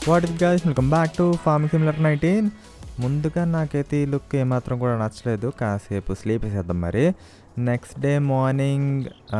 What is guys welcome back to farming simulator nineteen ముందుగా నాకైతే ఈ లుక్ ఏమాత్రం కూడా నచ్చలేదు కాసేపు స్లీప్ వేసేద్దాం మరి నెక్స్ట్ డే మార్నింగ్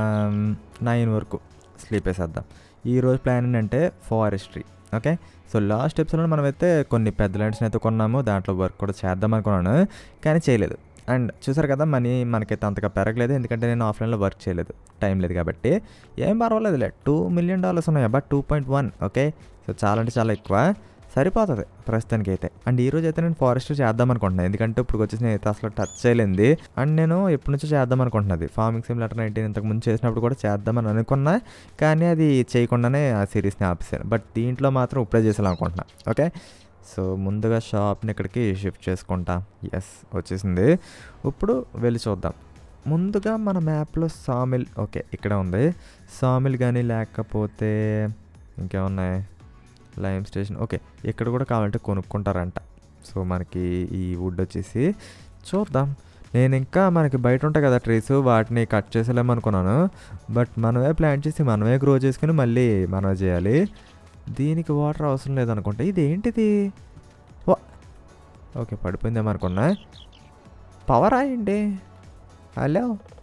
నైన్ వరకు స్లీప్ వేసేద్దాం ఈరోజు ప్లాన్ ఏంటంటే ఫారెస్ట్రీ ఓకే సో లాస్ట్ ఎపిసోడ్లో మనమైతే కొన్ని పెద్ద ల్యాండ్స్ని అయితే కొన్నాము దాంట్లో వర్క్ కూడా చేద్దాం అనుకున్నాను కానీ చేయలేదు అండ్ చూసారు కదా మనీ మనకైతే అంతగా పెరగలేదు ఎందుకంటే నేను ఆఫ్లైన్లో వర్క్ చేయలేదు టైం లేదు కాబట్టి ఏం పర్వాలేదులే టూ మిలియన్ డాలర్స్ ఉన్నాయి but two point one okay so చాలా అంటే చాలా ఎక్కువ సరిపోతుంది ప్రస్తుతానికి అయితే అండ్ ఈ రోజు అయితే నేను ఫారెస్ట్ చేద్దాం అనుకుంటున్నాను ఎందుకంటే ఇప్పుడు వచ్చేసి నేను అయితే అసలు టచ్ చేయలేంది అండ్ నేను ఎప్పటి నుంచో చేద్దాం అనుకుంటున్నది ఫార్మింగ్ సిమ్ లెటర్ నైన్టీన్ ఇంతకు ముందు చేసినప్పుడు కూడా చేద్దామని అనుకున్నా కానీ అది చేయకుండానే ఆ సిరీస్ని ఆపేసాను బట్ దీంట్లో మాత్రం ఇప్పుడే చేసేయాలనుకుంటున్నా ఓకే సో ముందుగా షాప్ని ఇక్కడికి షిఫ్ట్ చేసుకుంటా ఎస్ వచ్చేసింది ఇప్పుడు వెళ్ళి చూద్దాం ముందుగా మన మ్యాప్లో సామిల్ ఓకే ఇక్కడ ఉంది సామిల్ కానీ లేకపోతే ఇంకేమున్నాయి లైమ్ స్టేషన్ ఓకే ఇక్కడ కూడా కావాలంటే కొనుక్కుంటారంట సో మనకి ఈ వుడ్ వచ్చేసి చూద్దాం నేను ఇంకా మనకి బయట ఉంటాయి కదా ట్రీస్ వాటిని కట్ చేసేలేమనుకున్నాను బట్ మనమే ప్లాంట్ చేసి మనమే గ్రో చేసుకుని మళ్ళీ మనమే చేయాలి దీనికి వాటర్ అవసరం లేదనుకుంటా ఇది ఏంటిది వా ఓకే పడిపోయిందేమో అనుకున్నా పవర్ అయ్యండి హలో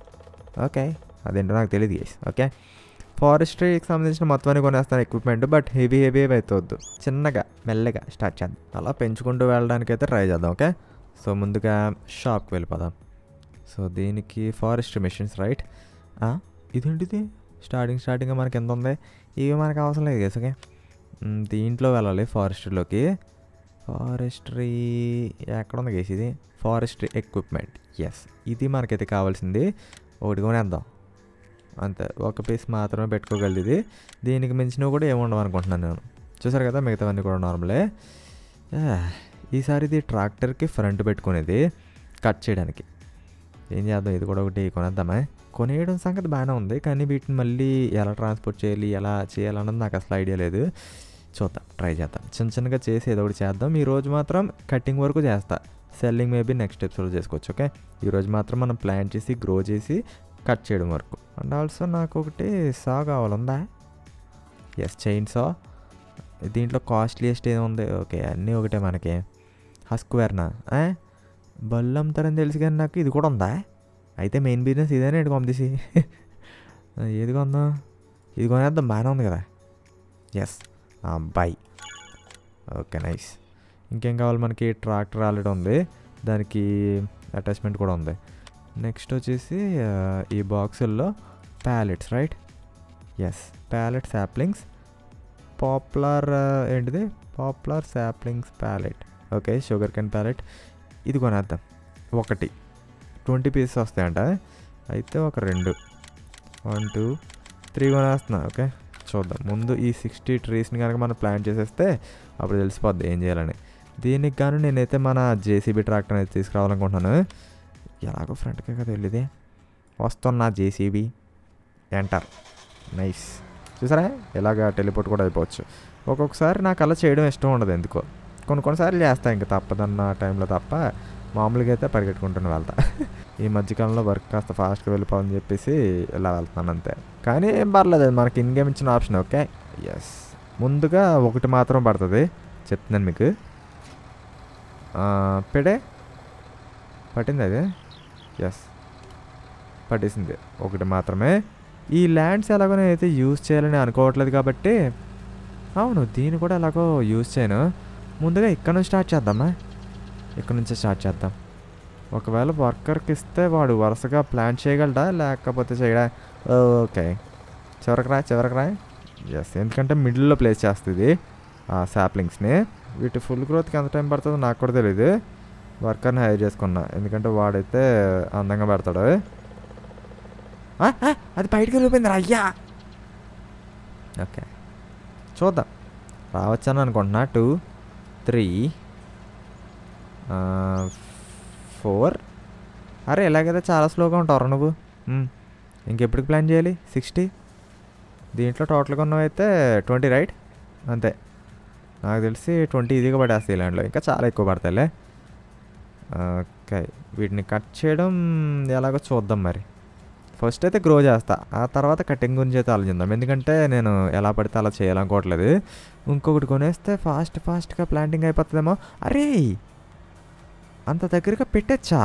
ఓకే అదేంటో నాకు తెలియదు గేస్ ఓకే ఫారెస్ట్రీకి సంబంధించిన మొత్తాన్ని కొనేస్తాను ఎక్విప్మెంట్ బట్ హెవీ హెవీ అయితే వద్దు చిన్నగా మెల్లగా స్టార్ట్ చేద్దాం అలా పెంచుకుంటూ వెళ్ళడానికి అయితే ట్రై చేద్దాం ఓకే సో ముందుగా షాప్కి వెళ్ళిపోదాం సో దీనికి ఫారెస్ట్రీ మెషిన్స్ రైట్ ఇదేంటిది స్టార్టింగ్ స్టార్టింగ్ మనకి ఎంత ఉంది ఇవి మనకు అవసరం లేదు గేస్ ఓకే మ్, దీంట్లో వెళ్ళాలి ఫారెస్ట్రీలోకి ఫారెస్ట్రీ ఎక్కడ ఉంది గేస్ ఇది ఫారెస్ట్రీ ఎక్విప్మెంట్ ఎస్ ఇది మనకైతే కావాల్సింది ఒకటి కొనేద్దాం అంతే ఒక పీస్ మాత్రమే పెట్టుకోగలదు ఇది దీనికి మించినవి కూడా ఏముండవు అనుకుంటున్నాను నేను చూసారు కదా మిగతావన్నీ కూడా నార్మలే ఆ, ఈసారి ఇది ట్రాక్టర్కి ఫ్రంట్ పెట్టుకునేది కట్ చేయడానికి ఏం చేద్దాం ఇది కూడా ఒకటి కొనేద్దామా కొనేయడం సంగతి బాగానే ఉంది కానీ వీటిని మళ్ళీ ఎలా ట్రాన్స్పోర్ట్ చేయాలి ఎలా చేయాలన్నది నాకు అసలు ఐడియా లేదు చూద్దాం ట్రై చేద్దాం చిన్న చిన్నగా చేసి ఏదో ఒకటి చేద్దాం ఈ రోజు మాత్రం కటింగ్ వరకు చేస్తా సెల్లింగ్ మేబీ నెక్స్ట్ ఎపిసోడ్ చేసుకోవచ్చు ఓకే ఈరోజు మాత్రం మనం ప్లాన్ చేసి గ్రో చేసి కట్ చేయడం వరకు అండ్ ఆల్సో నాకు ఒకటి సా కావాలందా ఎస్ చైన్ సా దీంట్లో కాస్ట్లీయెస్ట్ ఏముంది ఓకే అన్నీ ఒకటే మనకి హస్క్వేర్నా బళ్ళు అమ్ముతారని తెలుసు కానీ నాకు ఇది కూడా ఉందా అయితే మెయిన్ బిజినెస్ ఇదేనా ఇటు పంపిసి ఏది కొందాం ఇది కొనేద్దాం బాగానే ఉంది కదా ఎస్ బై ఓకే నైస్ ఇంకేం కావాలి మనకి ట్రాక్టర్ ఆల్రెడీ ఉంది దానికి అటాచ్మెంట్ కూడా ఉంది నెక్స్ట్ వచ్చేసి ఆ, ఈ బాక్సుల్లో pallets right yes pallet saplings popular ఏంటిది popular saplings pallet okay sugarcane pallet ఇది కొనేద్దాం ఒకటి ట్వంటీ పీసెస్ వస్తాయంట అయితే ఒక రెండు వన్ టూ త్రీ కొనేస్తున్నా ఓకే చూద్దాం ముందు ఈ సిక్స్టీ ట్రీస్ని కనుక మనం ప్లాన్ చేసేస్తే అప్పుడు తెలిసిపోద్ది ఏం చేయాలని దీనికి గాను నేనైతే మన జేసీబీ ట్రాక్టర్ అయితే తీసుకురావాలనుకుంటున్నాను ఎలాగో ఫ్రంట్కే కదా వెళ్ళేది వస్తున్నా జేసీబీ ఎంటర్ నైస్ చూసారా ఇలాగ టెలిపోర్ట్ కూడా అయిపోవచ్చు ఒక్కొక్కసారి నాకు అలా చేయడం ఇష్టం ఉండదు ఎందుకో కొన్ని కొన్నిసార్లు చేస్తా ఇంకా తప్పదన్న టైంలో తప్ప మామూలుగా అయితే పరిగెట్టుకుంటూనే వెళ్తా ఈ మధ్యకాలంలో వర్క్ కాస్త ఫాస్ట్గా వెళ్ళిపోవాలని చెప్పేసి ఇలా వెళ్తున్నాను అంతే కానీ ఏం పర్లేదు అది మనకి ఇన్ గేమ్ ఇచ్చిన ఆప్షన్ ఓకే ఎస్ ముందుగా ఒకటి మాత్రం పడుతుంది చెప్తున్నాను మీకు ఆ, పెడే పట్టింది అది ఎస్ పట్టేసింది ఒకటి మాత్రమే ఈ ల్యాండ్స్ ఎలాగో నేనైతే యూజ్ చేయాలని అనుకోవట్లేదు కాబట్టి అవును దీన్ని కూడా ఎలాగో యూజ్ చేయను ముందుగా ఇక్కడ నుంచి స్టార్ట్ చేద్దామా ఇక్కడ నుంచే స్టార్ట్ చేద్దాం ఒకవేళ వర్కర్కి ఇస్తే వాడు వరుసగా ప్లాన్ చేయగలడా లేకపోతే చేయడా ఓకే చివరికి రా చివరికి రా ఎస్ ఎందుకంటే మిడిల్లో ప్లేస్ చేస్తుంది ఆ శాప్లింగ్స్ని వీటి ఫుల్ గ్రోత్కి ఎంత టైం పడుతుందో నాకు కూడా తెలియదు వర్కర్ని హైర్ చేసుకున్నా ఎందుకంటే వాడైతే అందంగా పెడతాడు ఆ, ఆ, అది బయటకు వెళ్ళిపోయింది అయ్యా ఓకే చూద్దాం రావచ్చని అనుకుంటున్నా టూ త్రీ ఫోర్ అరే ఎలాగైతే చాలా స్లోగా ఉంటావు నువ్వు మ్, ఇంకెప్పటికి ప్లాన్ చేయాలి సిక్స్టీ దీంట్లో టోటల్గా ఉన్నవైతే ట్వంటీ రైట్ అంతే నాకు తెలిసి ట్వంటీ ఈజీగా పడేస్తాయి ల్యాండ్లో ఇంకా చాలా ఎక్కువ పడతాయిలే ఓకే వీటిని కట్ చేయడం ఎలాగో చూద్దాం మరి ఫస్ట్ అయితే గ్రో చేస్తా ఆ తర్వాత కటింగ్ గురించి అయితే ఆలోచిద్దాం ఎందుకంటే నేను ఎలా పడితే అలా చేయాలనుకోవట్లేదు ఇంకొకటి కొనేస్తే ఫాస్ట్ ఫాస్ట్గా ప్లాంటింగ్ అయిపోతుందేమో అరే అంత దగ్గరగా పెట్టచ్చా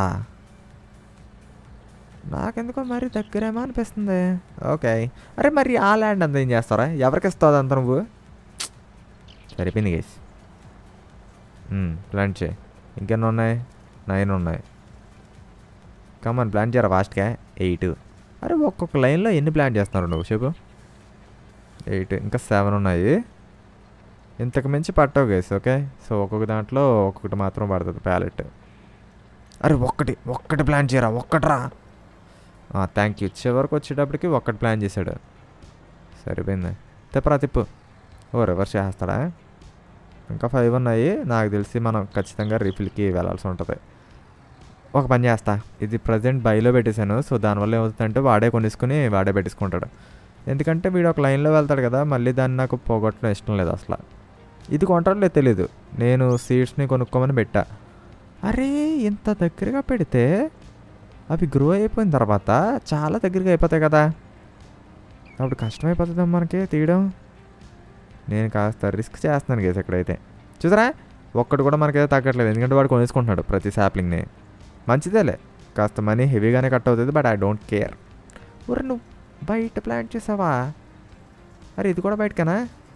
నాకెందుకో మరి దగ్గరేమో అనిపిస్తుంది ఓకే అరే మరి ఆ ల్యాండ్ అంతా ఏం చేస్తారా ఎవరికి ఇస్తావు అదంతా నువ్వు సరిపోయింది గేస్ ప్లాంట్ చేయి ఇంకెన్ని ఉన్నాయి నైన్ ఉన్నాయి కమన్ ప్లాన్ చేయరా ఫాస్ట్గా ఎయిట్ అరే ఒక్కొక్క లైన్లో ఎన్ని ప్లాన్ చేస్తున్నారు నువ్వు చెప్పు ఎయిట్ ఇంకా సెవెన్ ఉన్నాయి ఇంతకు మించి పట్టవు గేస్ ఓకే సో ఒక్కొక్క దాంట్లో ఒక్కొక్కటి మాత్రం పడుతుంది ప్యాలెట్ అరే ఒక్కటి ఒక్కటి ప్లాన్ చేయరా ఒక్కట్రా థ్యాంక్ యూ చివరికి వచ్చేటప్పటికి ఒక్కటి ప్లాన్ చేశాడు సరిపోయింది తిప్పరా తిప్పు ఓ రివర్స్ చేస్తాడా ఇంకా ఫైవ్ ఉన్నాయి నాకు తెలిసి మనం ఖచ్చితంగా రీఫిల్కి వెళ్ళాల్సి ఉంటుంది ఒక పని చేస్తా ఇది ప్రజెంట్ బైలో పెట్టేశాను సో దానివల్ల ఏమవుతుందంటే వాడే కొనేసుకుని వాడే పెట్టేసుకుంటాడు ఎందుకంటే వీడు ఒక లైన్లో వెళ్తాడు కదా మళ్ళీ దాన్ని నాకు పోగొట్టడం ఇష్టం లేదు అసలు ఇది కొంటాడో లేదు తెలీదు నేను సీడ్స్ని కొనుక్కోమని పెట్టా అరే ఇంత దగ్గరగా పెడితే అవి గ్రో అయిపోయిన తర్వాత చాలా దగ్గరగా అయిపోతాయి కదా అప్పుడు కష్టమైపోతుంది మనకి తీయడం నేను కాస్త రిస్క్ చేస్తున్నాను గేస్ ఎక్కడైతే చూసారా ఒక్కడు కూడా మనకైతే తగ్గట్లేదు ఎందుకంటే వాడు కొనేసుకుంటున్నాడు ప్రతి శాప్లింగ్ని మంచిదేలే కాస్త మనీ హెవీగానే కట్ అవుతుంది బట్ ఐ డోంట్ కేర్ ఊరు నువ్వు బయట ప్లాంట్ చేసావా అరే ఇది కూడా బయటకేనా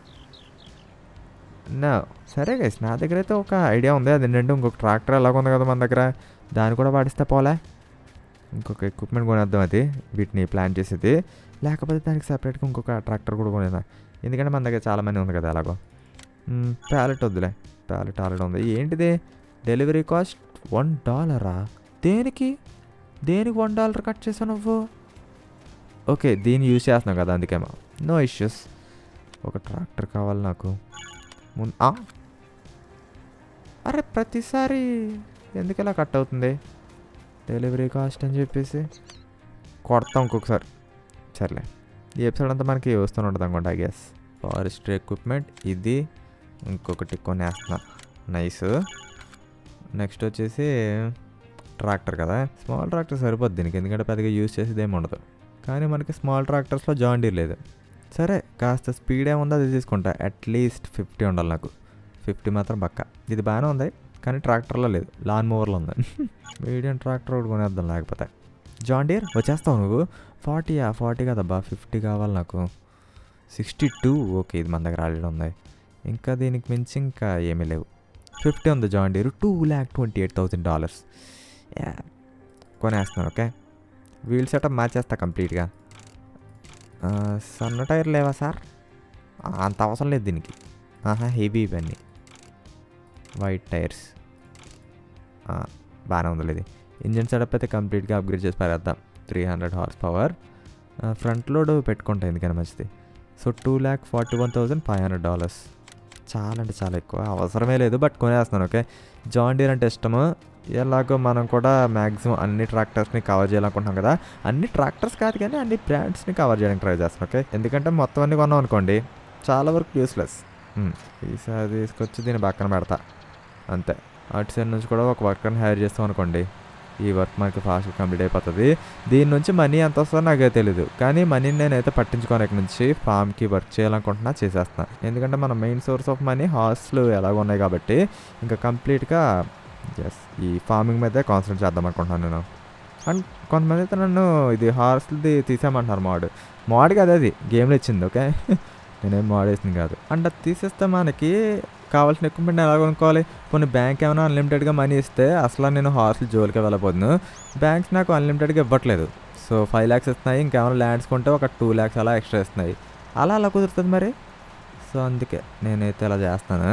నా సరే గైస్ నా దగ్గర అయితే ఒక ఐడియా ఉంది అది ఏంటంటే ఇంకొక ట్రాక్టర్ ఎలాగ ఉంది కదా మన దగ్గర దాన్ని కూడా వాడిస్తే పోలే ఇంకొక ఎక్విప్మెంట్ కొనేద్దాం అది వీటిని ప్లాన్ చేసేది లేకపోతే దానికి సపరేట్గా ఇంకొక ట్రాక్టర్ కూడా కొనేదా ఎందుకంటే మన దగ్గర చాలా మంది ఉంది కదా ఎలాగో ప్యాలెట్ వద్దులే ప్యాలెట్ ఆల్రెడీ ఉంది ఏంటిది డెలివరీ కాస్ట్ వన్ డాలరా దేనికి దేనికి వన్ డాలర్ కట్ చేసావు నువ్వు ఓకే దీన్ని యూజ్ చేస్తున్నావు కదా అందుకేమో నో ఇష్యూస్ ఒక ట్రాక్టర్ కావాలి నాకు ముందు ఆ? అరే ప్రతిసారి ఎందుకు ఇలా కట్ అవుతుంది డెలివరీ కాస్ట్ అని చెప్పేసి కొడతాం ఇంకొకసారి సర్లే ఈ ఎపిసోడ్ అంతా మనకి వస్తూనే ఉంటుంది అనుకోండి ఐ గెస్ ఫారెస్ట్రీ ఎక్విప్మెంట్ ఇది ఇంకొకటి కొనేస్తున్నా నైస్ నెక్స్ట్ వచ్చేసి ట్రాక్టర్ కదా స్మాల్ ట్రాక్టర్ సరిపోద్ది దీనికి ఎందుకంటే పెద్దగా యూజ్ చేసేది ఏమి ఉండదు కానీ మనకి స్మాల్ ట్రాక్టర్స్లో జాన్ డీర్ లేదు సరే కాస్త స్పీడ్ ఏముందో అది తీసుకుంటా అట్లీస్ట్ ఫిఫ్టీ ఉండాలి నాకు ఫిఫ్టీ మాత్రం పక్క ఇది బాగానే ఉంది కానీ ట్రాక్టర్లో లేదు లాన్ మూవర్లో ఉంది మీడియం ట్రాక్టర్ ఒకటి కొనేద్దాం లేకపోతే జాన్ డీర్ వచ్చేస్తావు నువ్వు ఫార్టీయా ఫార్టీ కదబ్బా ఫిఫ్టీ కావాలి నాకు సిక్స్టీ టూ ఓకే ఇది మన దగ్గర ఆల్రెడీ ఉంది ఇంకా దీనికి మించి ఇంకా ఏమీ లేవు ఫిఫ్టీ ఉంది John Deere two lakh twenty eight thousand dollars కొనేస్తున్నాను ఓకే వీల్ సెటప్ మార్చేస్తా కంప్లీట్గా ఆ, సన్న టైర్ లేవా సార్ ఆ, అంత అవసరం లేదు దీనికి ఆహా హెవీ ఇవన్నీ వైట్ టైర్స్ ఆ, బాగానే ఉంది ఇది ఇంజిన్ సెటప్ అయితే కంప్లీట్గా అప్గ్రేడ్ చేసి పారేద్దాం three hundred horsepower front load పెట్టుకుంటా ఎందుకని మంచిది so two lakh forty one thousand five hundred dollars చాలా అంటే చాలా ఎక్కువ అవసరమే లేదు బట్ కొనేస్తున్నాను ఓకే జాన్ డీర్ అంటే ఇష్టము ఎలాగో మనం కూడా మ్యాక్సిమం అన్ని ట్రాక్టర్స్ని కవర్ చేయాలనుకుంటున్నాం కదా అన్ని ట్రాక్టర్స్ కాదు కానీ అన్ని బ్రాండ్స్ని కవర్ చేయడానికి ట్రై చేస్తాను ఓకే ఎందుకంటే మొత్తం అన్ని కొన్నాం అనుకోండి చాలా వరకు యూస్లెస్ ఈసారి తీసుకొచ్చి దీన్ని పక్కన పెడతా అంతే అటు సైడ్ నుంచి కూడా ఒక వర్కర్ని హైర్ చేస్తాం అనుకోండి ఈ వర్క్ మనకి ఫాస్ట్గా కంప్లీట్ అయిపోతుంది దీని నుంచి మనీ ఎంత వస్తుందో నాకే తెలీదు కానీ మనీని నేనైతే పట్టించుకోని ఇక్కడ నుంచి ఫామ్కి వర్క్ చేయాలనుకుంటున్నా చేసేస్తాను ఎందుకంటే మన మెయిన్ సోర్స్ ఆఫ్ మనీ హార్స్లు ఎలాగ ఉన్నాయి కాబట్టి ఇంకా కంప్లీట్గా ఎస్ ఈ ఫార్మింగ్ మీదే కాన్సన్ట్రేట్ చేద్దాం అనుకుంటున్నాను నేను అండ్ కొంతమంది అయితే నన్ను ఇది హార్స్ది తీసేయమంటున్నారు మోడ్ మోడ్ కాదు అది గేమ్లో ఇచ్చింది ఓకే నేనేం మోడ్ వేసింది కాదు అండ్ అది తీసేస్తే మనకి కావాల్సిన ఎక్విప్మెంట్ ఎలా కొనుక్కోవాలి కొన్ని బ్యాంక్ ఏమైనా అన్లిమిటెడ్గా మనీ ఇస్తే అసలు నేను హార్స్లు జోలికి వెళ్ళబోతును బ్యాంక్స్ నాకు అన్లిమిటెడ్గా ఇవ్వట్లేదు సో ఫైవ్ ల్యాక్స్ ఇస్తున్నాయి ఇంకేమైనా ల్యాండ్స్ కొంటే ఒక టూ ల్యాక్స్ అలా ఎక్స్ట్రా ఇస్తున్నాయి అలా అలా కుదురుతుంది మరి సో అందుకే నేనైతే ఇలా చేస్తాను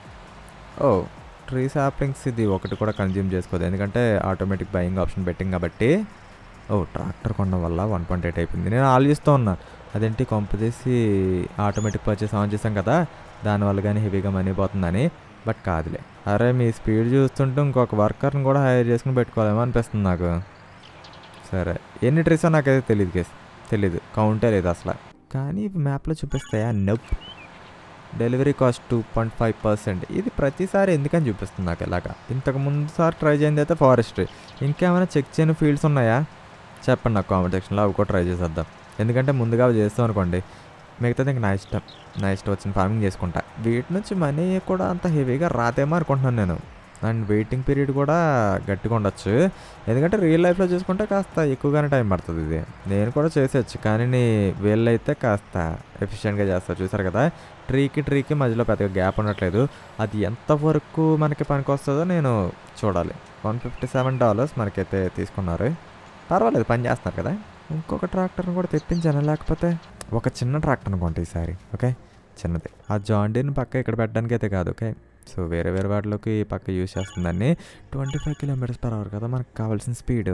ఓ ట్రీ సాప్లింగ్స్ ఇది ఒకటి కూడా కన్జ్యూమ్ చేసుకోదు ఎందుకంటే ఆటోమేటిక్ బయింగ్ ఆప్షన్ పెట్టింగ్ కాబట్టి ఓ ట్రాక్టర్ కొనడం వల్ల వన్ పాయింట్ ఎయిట్ అయిపోయింది నేను ఆలోచిస్తూ ఉన్నా అదేంటి కొంప చేసి ఆటోమేటిక్ పర్చేస్ ఆన్ చేసాం కదా దానివల్ల కానీ హెవీగా మనీ పోతుందని బట్ కాదులే అరే మీ స్పీడ్ చూస్తుంటే ఇంకొక వర్కర్ని కూడా హైర్ చేసుకుని పెట్టుకోవాలేమో అనిపిస్తుంది నాకు సరే ఎన్ని ట్రీస్ నాకైతే తెలియదు కేసు తెలీదు కౌంటే లేదు అసలు కానీ ఇవి మ్యాప్లో చూపిస్తాయా nope delivery cost two point five percent ఇది ప్రతిసారి ఎందుకని చూపిస్తుంది నాకు ఇలాగా ఇంతకు ముందు సారి ట్రై చేయింది అయితే ఫారెస్ట్రీ ఇంకేమైనా చెక్ చేయని ఫీల్డ్స్ ఉన్నాయా చెప్పండి నాకు కామెంట్ సెక్షన్లో అవి కూడా ట్రై చేసేద్దాం ఎందుకంటే ముందుగా అవి చేస్తాం అనుకోండి మిగతాది ఇంక నా ఇష్టం నా ఇష్టం వచ్చిన ఫార్మింగ్ చేసుకుంటా వీటి నుంచి మనీ కూడా అంత హెవీగా రాదేమో అనుకుంటున్నాను నేను అండ్ వెయిటింగ్ పీరియడ్ కూడా గట్టిగా ఉండొచ్చు ఎందుకంటే రియల్ లైఫ్లో చూసుకుంటే కాస్త ఎక్కువగానే టైం పడుతుంది ఇది నేను కూడా చేసేయచ్చు కానీ నీ వీళ్ళైతే కాస్త ఎఫిషియెంట్గా చేస్తారు చూసారు కదా ట్రీకి ట్రీకి మధ్యలో పెద్దగా గ్యాప్ ఉండట్లేదు అది ఎంతవరకు మనకి పనికి వస్తుందో నేను చూడాలి వన్ ఫిఫ్టీ సెవెన్ డాలర్స్ మనకైతే తీసుకున్నారు పర్వాలేదు పని చేస్తున్నారు కదా ఇంకొక ట్రాక్టర్ని కూడా తెప్పించాను లేకపోతే ఒక చిన్న ట్రాక్టర్ అనుకోండి ఈసారి ఓకే చిన్నది ఆ జాండీని పక్క ఇక్కడ పెట్టడానికి అయితే కాదు ఓకే సో వేరే వేరే వాటిలోకి పక్క యూజ్ చేస్తుందండి twenty five kilometres per hour కదా మనకు కావాల్సిన స్పీడ్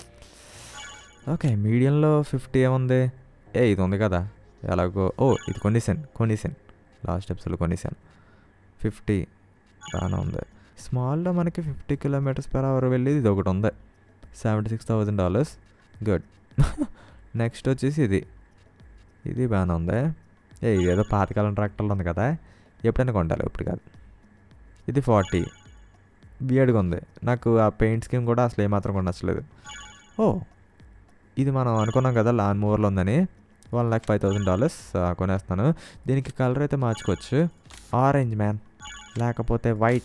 ఓకే మీడియంలో ఫిఫ్టీ ఏముంది ఏ ఇది ఉంది కదా ఎలాగో ఓ ఇది కొనిసాను కొనిసాను లాస్ట్ ఎపిసోడ్లో కొనిసాను ఫిఫ్టీ బాగానే ఉంది స్మాల్లో మనకి ఫిఫ్టీ కిలోమీటర్స్ పర్ అవర్ వెళ్ళేది ఇది ఒకటి ఉంది seventy six thousand dollars good next వచ్చేసి ఇది ఇది బాగానే ఉంది ఏ ఏదో పాతకాలం ట్రాక్టర్లు ఉంది కదా ఎప్పుడైనా కొంటారు ఇప్పుడు కాదు ఇది ఫార్టీ బియర్డ్గా ఉంది నాకు ఆ పెయింట్ స్కీమ్ కూడా అసలు ఏమాత్రం కూడా నచ్చలేదు ఓ ఇది మనం అనుకున్నాం కదా లాన్ మూవర్లో ఉందని one lakh five thousand dollars కొనేస్తాను దీనికి కలర్ అయితే మార్చుకోవచ్చు ఆరెంజ్ మ్యాన్ లేకపోతే వైట్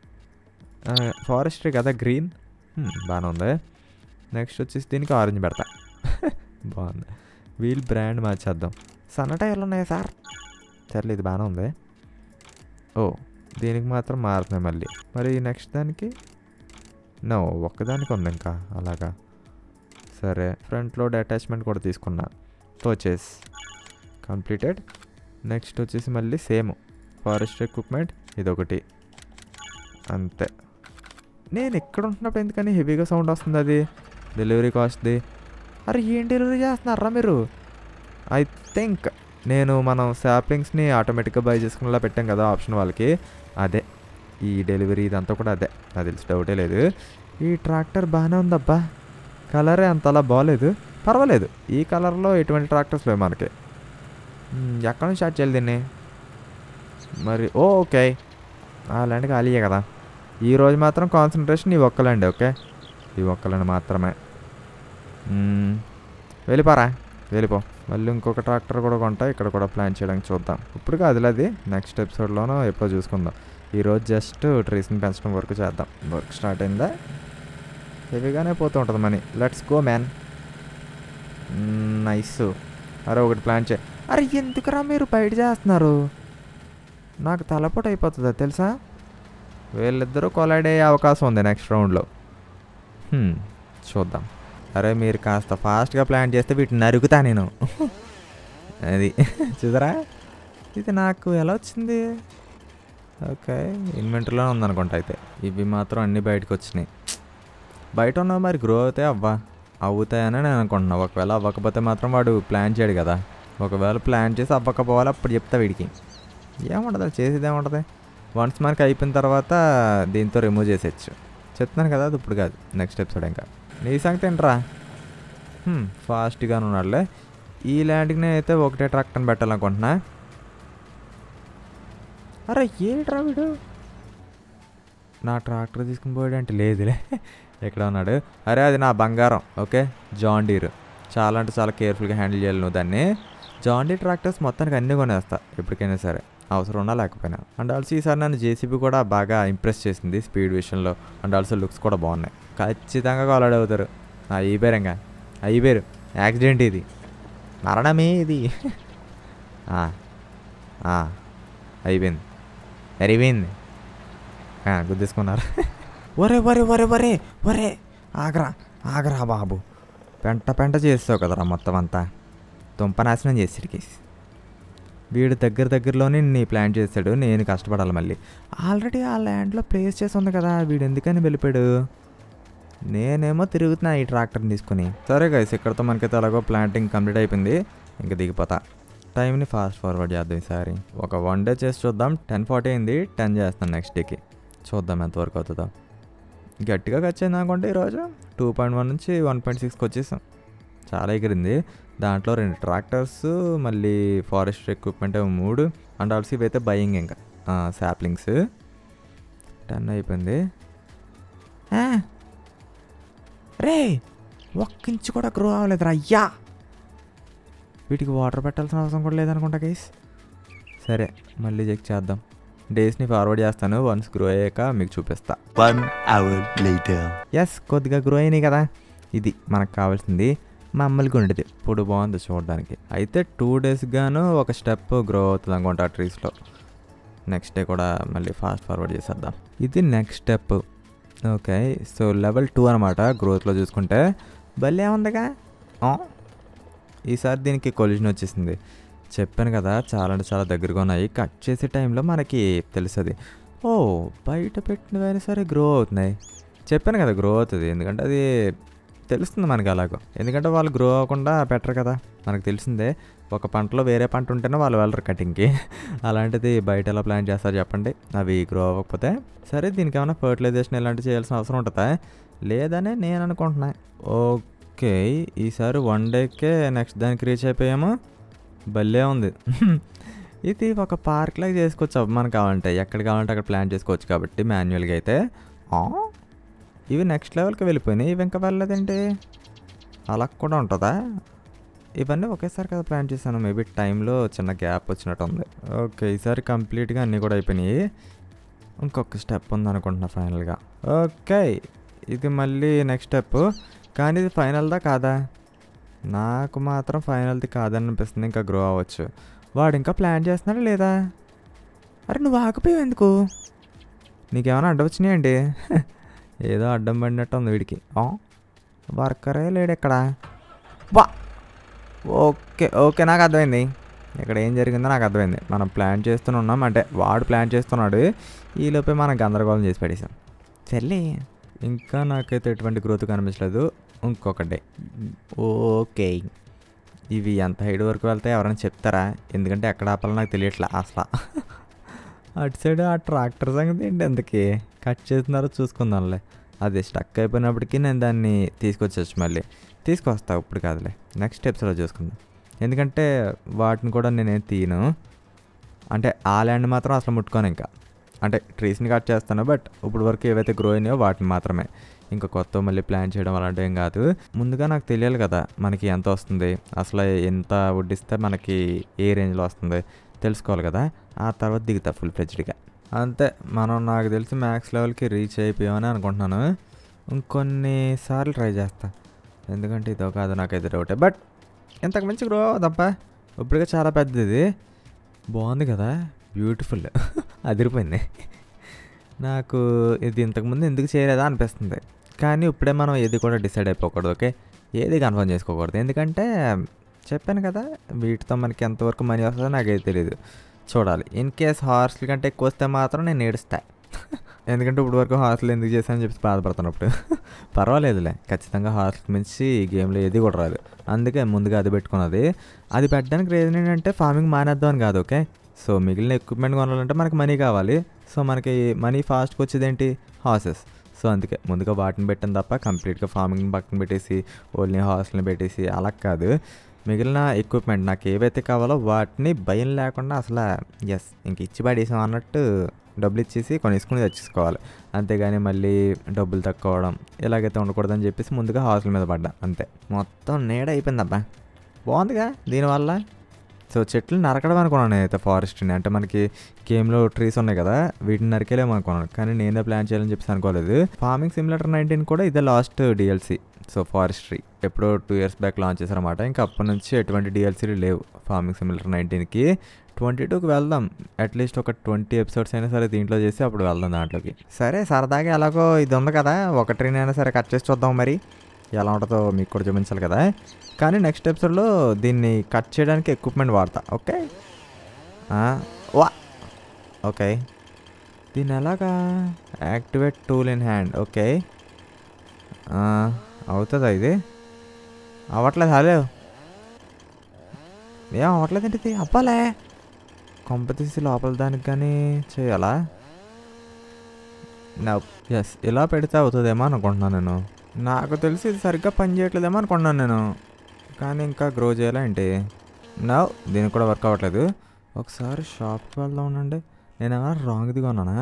ఫారెస్ట్రీ కదా గ్రీన్ బాగానే ఉంది నెక్స్ట్ వచ్చేసి దీనికి ఆరెంజ్ పెడతా బాగుంది వీల్ బ్రాండ్ మార్చేద్దాం సన్న టైర్లు ఉన్నాయి సార్ సర్లే ఇది బాగానే ఉంది ఓ దీనికి మాత్రం మారుతున్నాయి మళ్ళీ మరి నెక్స్ట్ దానికి నో ఒక్కదానికి ఉంది ఇంకా అలాగా సరే ఫ్రంట్ లోడ్ అటాచ్మెంట్ కూడా తీసుకున్నా పర్చేస్ కంప్లీటెడ్ నెక్స్ట్ వచ్చేసి మళ్ళీ సేమ్ ఫారెస్ట్ ఎక్విప్మెంట్ ఇదొకటి అంతే నేను ఎక్కడ ఉంటున్నప్పుడు ఎందుకని హెవీగా సౌండ్ వస్తుంది అది డెలివరీ కాస్ట్ది అరే ఏం డెలివరీ చేస్తున్నారా మీరు ఐ థింక్ నేను మనం శాప్లింగ్స్ని ఆటోమేటిక్గా బై చేసుకునేలా పెట్టాం కదా ఆప్షన్ వాళ్ళకి అదే ఈ డెలివరీ ఇదంతా కూడా అదే నాకు తెలిసి డౌటే లేదు ఈ ట్రాక్టర్ బాగానే ఉందబ్బా కలరే అంతలా బాగాలేదు పర్వాలేదు ఈ కలర్లో ఎటువంటి ట్రాక్టర్స్ లేవు మనకి మ్, ఎక్కడ నుంచి స్టార్ట్ చేయాలి దీన్ని మరి ఓ ఓకే ఆ ల్యాండ్ ఖాళీయే కదా ఈ రోజు మాత్రం కాన్సన్ట్రేషన్ ఈ ఒక్క ల్యాండ్ ఓకే ఈ ఒక్క ల్యాండ్ మాత్రమే మ్, వెళ్ళిపోరా వెళ్ళిపో మళ్ళీ ఇంకొక ట్రాక్టర్ కూడా కొంటా ఇక్కడ కూడా ప్లాన్ చేయడానికి చూద్దాం ఇప్పుడు కాదులే అది నెక్స్ట్ ఎపిసోడ్లోనో ఎప్పుడో చూసుకుందాం ఈరోజు జస్ట్ ట్రీస్ని పెంచడం వరకు చేద్దాం వర్క్ స్టార్ట్ అయిందా హెవీగానే పోతూ ఉంటుంది money let's go man nice అరే ఒకటి ప్లాన్ చే అరే ఎందుకురా మీరు బయట చేస్తున్నారు నాకు తలపోటు అయిపోతుందా తెలుసా వీళ్ళిద్దరూ కొలాడే అవకాశం ఉంది నెక్స్ట్ రౌండ్లో హ్మ్, చూద్దాం అరే మీరు కాస్త ఫాస్ట్గా ప్లాన్ చేస్తే వీటిని నరుకుతా నేను అది చూసారా ఇది నాకు ఎలా వచ్చింది ఓకే ఇన్వెంటరీలో ఉందనుకుంటా అయితే ఇవి మాత్రం అన్నీ బయటకు వచ్చినాయి బయట ఉన్నవి మరి గ్రో అవుతాయి అవ్వా అవుతాయని నేను అనుకుంటున్నా ఒకవేళ అవ్వకపోతే మాత్రం వాడు ప్లాన్ చేయడు కదా ఒకవేళ ప్లాన్ చేసి అవ్వకపోవాలి అప్పుడు చెప్తా వీడికి ఏముండదు అది చేసేది ఏముంటుంది వన్స్ మనకి అయిపోయిన తర్వాత దీంతో రిమూవ్ చేసేయచ్చు చెప్తున్నాను కదా అది ఇప్పుడు కాదు నెక్స్ట్ ఎపిసోడ్ ఇంకా నీ సంగతి ఏంట్రా ఫాస్ట్గా ఉన్నాడులే ఈ ల్యాండ్కి నేనైతే ఒకటే ట్రాక్టర్ని పెట్టాలనుకుంటున్నా అరే ఏట్రా వీడు నా ట్రాక్టర్ తీసుకుని పోయాడు అంటే లేదులే ఎక్కడ ఉన్నాడు అరే అది నా బంగారం ఓకే జాన్ డీర్ చాలా అంటే చాలా కేర్ఫుల్గా హ్యాండిల్ చేయాలి నువ్వు దాన్ని జాన్ డీర్ ట్రాక్టర్స్ మొత్తానికి అన్నీ కొనేస్తా ఎప్పటికైనా సరే అవసరం ఉన్నా లేకపోయినా అండ్ ఆల్సో ఈసారి నన్ను జేసీబీ కూడా బాగా ఇంప్రెస్ చేసింది స్పీడ్ విషయంలో అండ్ ఆల్సో లుక్స్ కూడా బాగున్నాయి ఖచ్చితంగా కాలాడ్ అవుతారు ఆ ఈ పేరంగా ఈ పేరు యాక్సిడెంట్ ఇది మరణమే ఇది ఆ, ఆ, అయిపోయింది అయిపోయింది ఆ, గుద్దేసుకున్నారు ఒరే ఒరే ఒరే ఒరే ఒరే ఆగరా ఆగరా బాబు పెంట పెంట చేస్తావు కదరా మొత్తం అంతా తుంపనాశనం చేసిడికి వీడు దగ్గర దగ్గరలోనే నీ ప్లాన్ చేశాడు నేను కష్టపడాలి మళ్ళీ ఆల్రెడీ ఆ ల్యాండ్లో ప్లేస్ చేసి ఉంది కదా వీడు ఎందుకని వెళ్ళిపోయాడు నేనేమో తిరుగుతున్నా ఈ ట్రాక్టర్ని తీసుకుని సరే గైస్ ఇక్కడతో మనకైతే అలాగో ప్లాంటింగ్ కంప్లీట్ అయిపోయింది ఇంకా దిగిపోతా టైంని ఫాస్ట్ ఫార్వర్డ్ చేద్దాం ఈసారి ఒక వన్ డే చేసి చూద్దాం టెన్ ఫార్టీ అయింది టెన్ చేస్తాను నెక్స్ట్ డేకి చూద్దాం ఎంతవరకు అవుతుందో గట్టిగా ఖర్చయింది అనుకుంటే ఈరోజు టూ పాయింట్ వన్ నుంచి వన్ పాయింట్ సిక్స్కి వచ్చేసాం చాలా ఎగిరింది దాంట్లో రెండు ట్రాక్టర్స్ మళ్ళీ ఫారెస్ట్ ఎక్విప్మెంట్ ఏమో మూడు అండ్ ఆల్సో ఇవైతే బయింగ్ ఇంకా శాప్లింగ్స్ టెన్ అయిపోయింది ఆ, రే ఒక్క ఇంచు కూడా గ్రో అవ్వలేదురా అయ్యా వీటికి వాటర్ పెట్టాల్సిన అవసరం కూడా లేదనుకుంటా గైస్ సరే మళ్ళీ చెక్ చేద్దాం డేస్ని ఫార్వర్డ్ చేస్తాను వన్స్ గ్రో అయ్యాక మీకు చూపిస్తా One hour later. ఎస్ కొద్దిగా గ్రో అయినాయి కదా ఇది మనకు కావాల్సింది మామూలుగా ఉండేది ఇప్పుడు బాగుంది చూడడానికి అయితే టూ డేస్ గాను ఒక స్టెప్ గ్రో అవుతుంది అనుకుంటా ఆ ట్రీస్లో నెక్స్ట్ డే కూడా మళ్ళీ ఫాస్ట్ ఫార్వర్డ్ చేసేద్దాం ఇది next step okay so level two అనమాట గ్రోత్లో చూసుకుంటే భలే ఉందిగా ఆ. ఈసారి దీనికి కొలిజన్ వచ్చేసింది చెప్పాను కదా చాలా అంటే చాలా దగ్గరగా ఉన్నాయి కట్ చేసే టైంలో మనకి తెలుస్తుంది ఓ బయట పెట్టినవైనా సరే గ్రో అవుతున్నాయి చెప్పాను కదా గ్రో అవుతుంది ఎందుకంటే అది తెలుస్తుంది మనకి అలాగో ఎందుకంటే వాళ్ళు గ్రో అవ్వకుండా పెట్టరు కదా మనకు తెలిసిందే ఒక పంటలో వేరే పంట ఉంటేనే వాళ్ళు వెళ్ళరు కటింగ్కి అలాంటిది బయట ఎలా ప్లాన్ చేస్తారు చెప్పండి అవి గ్రో అవ్వకపోతే సరే దీనికి ఏమైనా ఫర్టిలైజేషన్ ఇలాంటివి చేయాల్సిన అవసరం ఉంటుందా లేదనే నేను అనుకుంటున్నా ఓకే ఈసారి వన్ డేకే నెక్స్ట్ దానికి రీచ్ అయిపోయాము భలే ఉంది ఇది ఒక పార్క్ లాగా చేసుకోవచ్చు అవి మనకు కావాలంటే ఎక్కడ కావాలంటే అక్కడ ప్లాన్ చేసుకోవచ్చు కాబట్టి మాన్యువల్గా అయితే ఆ, ఇవి నెక్స్ట్ లెవెల్కి వెళ్ళిపోయినాయి ఇవి ఇంకా వెళ్ళలేదండి అలా కూడా ఉంటుందా ఇవన్నీ ఒకేసారి కదా ప్లాన్ చేశాను మేబీ టైంలో చిన్న గ్యాప్ వచ్చినట్టు ఉంది ఓకే ఈసారి కంప్లీట్గా అన్నీ కూడా అయిపోయినాయి ఇంకొక స్టెప్ ఉంది అనుకుంటున్నా ఫైనల్గా ఓకే ఇది మళ్ళీ నెక్స్ట్ స్టెప్ కానీ ఇది ఫైనల్దా కాదా నాకు మాత్రం ఫైనల్ది కాదని అనిపిస్తుంది ఇంకా గ్రో అవ్వచ్చు వాడు ఇంకా ప్లాన్ చేస్తున్నాడా లేదా అరే నువ్వు ఆగిపోయావు ఎందుకు నీకేమైనా అడ్డం వచ్చినాయండి ఏదో అడ్డం పడినట్టు ఉంది వీడికి ఆ? వర్కరే లేడు ఇక్కడ వా ఓకే ఓకే నాకు అర్థమైంది ఇక్కడ ఏం జరిగిందో నాకు అర్థమైంది మనం ప్లాన్ చేస్తూనే ఉన్నాం అంటే వాడు ప్లాన్ చేస్తున్నాడు ఈలోపే మనం గందరగోళం చేసి పడేసాం చెల్లి ఇంకా నాకైతే ఎటువంటి గ్రోత్ కనిపించలేదు ఇంకొకటి ఓకే ఇవి ఎంత హైడ్ వరకు వెళ్తాయి ఎవరైనా చెప్తారా ఎందుకంటే ఎక్కడ ఆపాలో నాకు తెలియట్లే అసలు అటు సైడ్ ఆ ట్రాక్టర్ సంగతి ఏంటి ఎందుకు కట్ చేస్తున్నారో చూసుకుందాంలే అది స్టక్ అయిపోయినప్పటికీ నేను దాన్ని తీసుకొచ్చేచ్చు మళ్ళీ తీసుకొస్తా ఇప్పుడు కాదులే నెక్స్ట్ ఎపిసోడ్లో చూసుకుందాం ఎందుకంటే వాటిని కూడా నేనేం తీయను అంటే ఆ ల్యాండ్ మాత్రం అసలు ముట్టుకోను ఇంకా అంటే ట్రీస్ని కట్ చేస్తాను బట్ ఇప్పుడు వరకు ఏవైతే గ్రో అయినాయో వాటిని మాత్రమే ఇంకా కొత్త మళ్ళీ ప్లాన్ చేయడం అలాంటివి ఏం కాదు ముందుగా నాకు తెలియాలి కదా మనకి ఎంత వస్తుంది అసలు ఎంత వడ్డిస్తే మనకి ఏ రేంజ్లో వస్తుంది తెలుసుకోవాలి కదా ఆ తర్వాత దిగుతా ఫుల్ ఫ్లెజ్డ్గా అంతే మనం నాకు తెలిసి మ్యాక్స్ లెవెల్కి రీచ్ అయిపోయామని అనుకుంటున్నాను ఇంకొన్ని సార్లు ట్రై చేస్తా ఎందుకంటే ఇదో కాదు నాకైతే డౌటే బట్ ఇంతకు మించి గ్రో అవ్వదప్పా ఇప్పటికే చాలా పెద్దది బాగుంది కదా బ్యూటిఫుల్ అదిరిపోయింది నాకు ఇది ఇంతకుముందు ఎందుకు చేయలేదా అనిపిస్తుంది కానీ ఇప్పుడే మనం ఏది కూడా డిసైడ్ అయిపోకూడదు ఓకే ఏది కన్ఫర్మ్ చేసుకోకూడదు ఎందుకంటే చెప్పాను కదా వీటితో మనకి ఎంతవరకు మనీ వస్తుందో నాకైతే తెలియదు చూడాలి ఇన్ కేస్ హార్స్ల కంటే ఎక్కువ వస్తే మాత్రం నేను ఏడుస్తా ఎందుకంటే ఇప్పుడు వరకు హాస్టల్ ఎందుకు చేశానని చెప్పి బాధపడుతాను ఇప్పుడు పర్వాలేదులే ఖచ్చితంగా హాస్టల్ మించి ఈ గేమ్లో ఏది కూడా రాదు అందుకే ముందుగా అది పెట్టుకున్నది అది పెట్టడానికి రీజన్ ఏంటంటే ఫార్మింగ్ మానేద్దాం అని కాదు ఓకే సో మిగిలిన ఎక్విప్మెంట్ కొనాలంటే మనకి మనీ కావాలి సో మనకి మనీ ఫాస్ట్గా వచ్చేది ఏంటి హార్సెస్ సో అందుకే ముందుగా వాటిని పెట్టాను తప్ప కంప్లీట్గా ఫార్మింగ్ పక్కన పెట్టేసి ఓన్లీ హార్స్ని పెట్టేసి అలా కాదు మిగిలిన ఎక్విప్మెంట్ నాకు ఏవైతే కావాలో వాటిని భయం లేకుండా అసలు ఎస్ ఇంక ఇచ్చి పడేసాం అన్నట్టు డబ్బులు ఇచ్చేసి కొనేసుకుని తెచ్చేసుకోవాలి అంతేగాని మళ్ళీ డబ్బులు తక్కువడం ఇలాగైతే ఉండకూడదని చెప్పేసి ముందుగా హాస్టల్ మీద పడ్డా అంతే మొత్తం నీడ అయిపోయిందబ్బా బాగుందిగా దీనివల్ల సో చెట్లు నరకడం అనుకున్నాను నేనైతే ఫారెస్ట్ని అంటే మనకి గేమ్లో ట్రీస్ ఉన్నాయి కదా వీటిని నరికేలేము అనుకున్నాను కానీ నేనే ప్లాన్ చేయాలని చెప్పేసి అనుకోలేదు ఫార్మింగ్ సిమ్యులేటర్ నైన్టీన్ కూడా ఇదే లాస్ట్ డిఎల్సీ సో ఫారెస్ట్రీ ఎప్పుడో టూ ఇయర్స్ బ్యాక్ లాంచ్ చేశారన్నమాట ఇంకా అప్పటి నుంచి ఎటువంటి డిఎల్సీలు లేవు ఫార్మింగ్ సిమ్యులేటర్ నైన్టీన్కి ట్వంటీ టూకి వెళ్దాం అట్లీస్ట్ ఒక ట్వంటీ ఎపిసోడ్స్ అయినా సరే దీంట్లో చేసి అప్పుడు వెళ్దాం దాంట్లోకి సరే సరదాగా ఎలాగో ఇది ఉంది కదా ఒక ట్రైన్ అయినా సరే కట్ చేసి చూద్దాం మరి ఎలా ఉంటుందో మీకు కూడా చూపించాలి కదా కానీ నెక్స్ట్ ఎపిసోడ్లో దీన్ని కట్ చేయడానికి ఎక్విప్మెంట్ వాడతా ఓకే ఆ, వా ఓకే దీన్ని ఎలాగా activate tool in hand okay ఆ, అవుతుందా ఇది అవ్వట్లేదు హలో ఏం అవ్వట్లేదండి ఇది అవ్వాలే కొంప తీసి లోపల దానికి కానీ చేయాలా నా ఎస్ ఇలా పెడితే అవుతుందేమో అనుకుంటున్నాను నేను నాకు తెలిసి ఇది సరిగ్గా పని చేయట్లేదేమో అనుకుంటున్నాను నేను కానీ ఇంకా గ్రో చేయాలా ఏంటి నా దీనికి కూడా వర్క్ అవ్వట్లేదు ఒకసారి షాప్కి వెళ్దాం ఉండండి నేను ఏమైనా రాంగ్ది కొన్నానా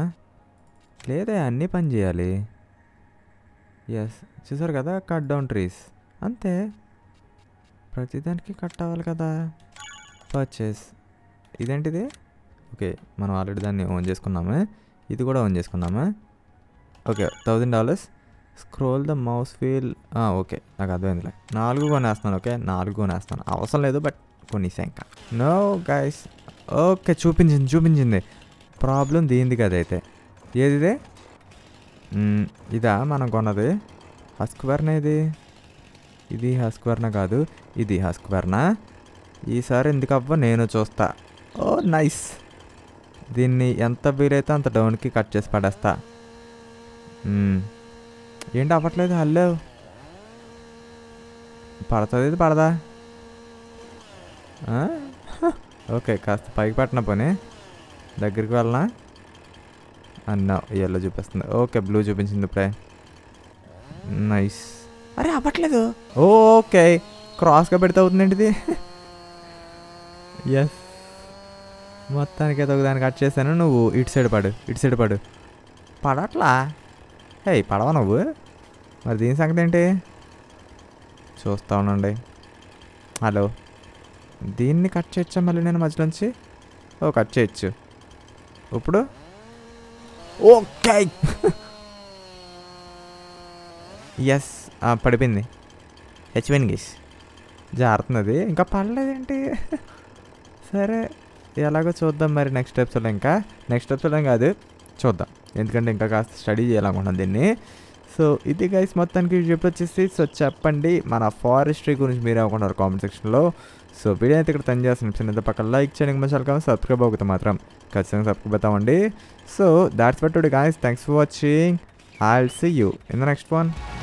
లేదే అన్నీ పని చేయాలి ఎస్ చూసారు కదా కట్ డౌన్ ట్రీస్ అంతే ప్రతిదానికి కట్ అవ్వాలి కదా పర్చేస్ ఇదేంటిది ఓకే మనం ఆల్రెడీ దాన్ని ఓన్ చేసుకున్నాము ఇది కూడా ఓన్ చేసుకున్నాము okay thousand dollars scroll the mouse wheel okay నాకు అర్థమైందిలే నాలుగు కొనేస్తున్నాను ఓకే నాలుగు కొనేస్తాను అవసరం లేదు బట్ కొనేసా ఇంకా నో గైస్ ఓకే చూపించింది చూపించింది ప్రాబ్లం దీనిది కదా అయితే ఏది ఇదే మ్మ్, ఇదా మనం కొన్నది హస్క్వర్న ఇది ఇది హస్క్వర్న కాదు ఇది హస్క్వర్న ఈసారి ఎందుకు అవ్వ నేను చూస్తా ఓ నైస్ దీన్ని ఎంత వీలైతే అంత డౌన్కి కట్ చేసి పడేస్తా మ్మ్. ఏంటి అవ్వట్లేదు హలో పడుతుంది ఇది పడదా ఆ? ఓకే కాస్త పైకి పట్టిన పోనీ దగ్గరికి వెళ్ళనా అన్న ఎల్లో చూపిస్తుంది ఓకే బ్లూ చూపించింది ఇప్పుడే నైస్ అరే అవ్వట్లేదు ఓకే క్రాస్గా పెడితే అవుతుందండి ఇది ఎస్ మొత్తానికి ఏదో ఒక దాన్ని కట్ చేశాను నువ్వు ఇటు సైడ్ పడు ఇటు సైడ్ పడు పడట్లా హే పడవా నువ్వు మరి దీని సంగతి ఏంటి చూస్తా ఉండండి హలో దీన్ని కట్ చేయొచ్చా మళ్ళీ నేను మధ్యలోంచి ఓ కట్ చేయొచ్చు ఇప్పుడు ఓకే ఎస్ పడిపోయింది హెచ్వెన్ గీస్ జారుతున్నది ఇంకా పడలేదేంటి సరే ఎలాగో చూద్దాం మరి నెక్స్ట్ ఎపిసోడ్లో ఇంకా నెక్స్ట్ ఎపిసోడ్లో కాదు చూద్దాం ఎందుకంటే ఇంకా కాస్త స్టడీ చేయాలనుకుంటున్నాను దీన్ని సో ఇది గైస్ మొత్తానికి చెప్పి వచ్చేసి సో చెప్పండి మన ఫారెస్ట్రీ గురించి మీరు అనుకుంటారు కామెంట్ సెక్షన్లో సో వీడియో అయితే ఇక్కడ తను చేసిన చిన్న పక్కన లైక్ చేయడానికి మంచి కానీ సబ్స్క్రైబ్ అవుతుంది మాత్రం ఖచ్చితంగా సబ్స్క్రైబ్ అవుతామండి so that's but today guys thanks for watching I will see you in the next one